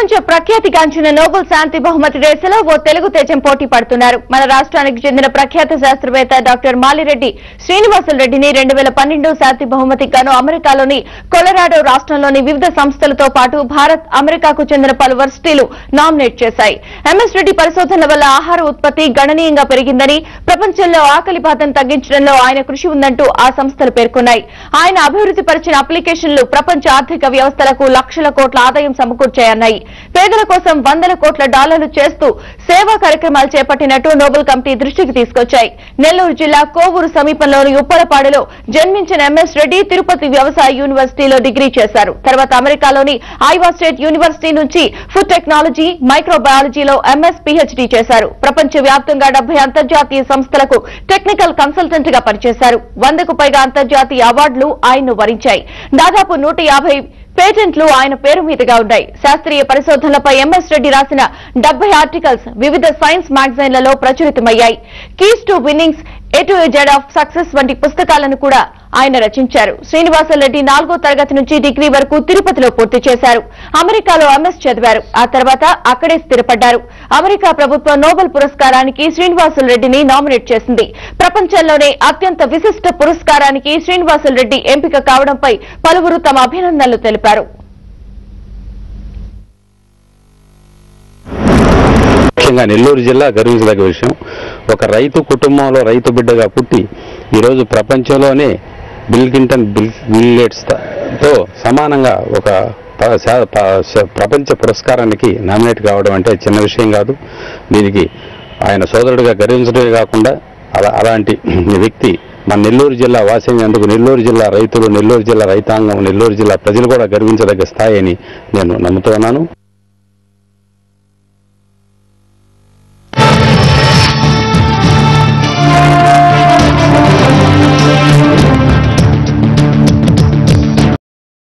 ప్రపంచ ప్రఖ్యాతిగాంచిన నోబెల్ శాంతి బహుమతి రేసులో ఓ తెలుగు తేజం పోటీ పడుతున్నారు మన రాష్ట్రానికి చెందిన ప్రఖ్యాత శాస్త్రవేత్త డాక్టర్ మాలిరెడ్డి శ్రీనివాసులు రెడ్డిని రెండు వేల పన్నెండు శాంతి బహుమతి గాను అమెరికాలోని కొలరాడో రాష్ట్రంలోని వివిధ సంస్థలతో పాటు భారత్ అమెరికాకు చెందిన పలు వర్సిటీలు నామినేట్ చేశాయి ఎంఎస్ రెడ్డి పరిశోధనల వల్ల ఆహార ఉత్పత్తి గణనీయంగా పెరిగిందని ప్రపంచంలో ఆకలి బాధను తగ్గించడంలో ఆయన కృషి ఉందంటూ ఆ సంస్థలు పేర్కొన్నాయి ఆయన అభివృద్ధి పరిచిన అప్లికేషన్లు ప్రపంచ ఆర్థిక వ్యవస్థలకు లక్షల కోట్ల ఆదాయం సమకూర్చాయన్నాయి పేదల కోసం వందల కోట్ల డాలర్లు చేస్తూ సేవా కార్యక్రమాలు చేపట్టినట్టు నోబెల్ కమిటీ దృష్టికి తీసుకొచ్చాయి నెల్లూరు జిల్లా కోవూరు సమీపంలోని ఉప్పలపాడులో జన్మించిన ఎంఎస్ రెడ్డి తిరుపతి వ్యవసాయ యూనివర్సిటీలో డిగ్రీ చేశారు తర్వాత అమెరికాలోని ఐవా స్టేట్ యూనివర్సిటీ నుంచి ఫుడ్ టెక్నాలజీ మైక్రోబయాలజీలో ఎంఎస్ పీహెచ్డీ చేశారు ప్రపంచ వ్యాప్తంగా డెబ్బై అంతర్జాతీయ సంస్థలకు టెక్నికల్ కన్సల్టెంట్ గా పనిచేశారు వందకు పైగా అంతర్జాతీయ అవార్డులు ఆయన్ను వరించాయి దాదాపు నూట యాభై పేటెంట్లు ఆయన పేరు మీదుగా ఉన్నాయి శాస్త్రీయ పరిశోధనలపై ఎంఎస్ రెడ్డి రాసిన డెబ్బై ఆర్టికల్స్ వివిధ సైన్స్ మ్యాగజైన్లలో ప్రచురితమయ్యాయి keys to winnings A to Z of success వంటి పుస్తకాలను కూడా ఆయన రచించారు శ్రీనివాసరెడ్డి నాలుగో తరగతి నుంచి డిగ్రీ వరకు తిరుపతిలో పూర్తి చేశారు అమెరికాలో ఎంఎస్ చదివారు ఆ తర్వాత అక్కడే స్థిరపడ్డారు అమెరికా ప్రభుత్వం నోబెల్ పురస్కారానికి శ్రీనివాసులు రెడ్డిని నామినేట్ చేసింది ప్రపంచంలోనే అత్యంత విశిష్ట పురస్కారానికి శ్రీనివాసులు రెడ్డి ఎంపిక కావడంపై పలువురు తమ అభినందనలు తెలిపారు ముఖ్యంగా నెల్లూరు జిల్లా గర్వించదగ్గ విషయం ఒక రైతు కుటుంబంలో రైతు బిడ్డగా పుట్టి ఈరోజు ప్రపంచంలోనే Bill Clinton Bill Bill Gates తో సమానంగా ఒక ప- శా- ప- శ- ప్రపంచ పురస్కారానికి నామినేట్ కావడం అంటే చిన్న విషయం కాదు దీనికి ఆయన సోదరుడిగా గర్వించడమే కాకుండా అలా అలాంటి వ్యక్తి మన నెల్లూరు జిల్లా వాసినందుకు నెల్లూరు జిల్లా రైతులు నెల్లూరు జిల్లా రైతాంగం నెల్లూరు జిల్లా ప్రజలు కూడా గర్వించదగ్గ స్థాయి అని నేను నమ్ముతున్నాను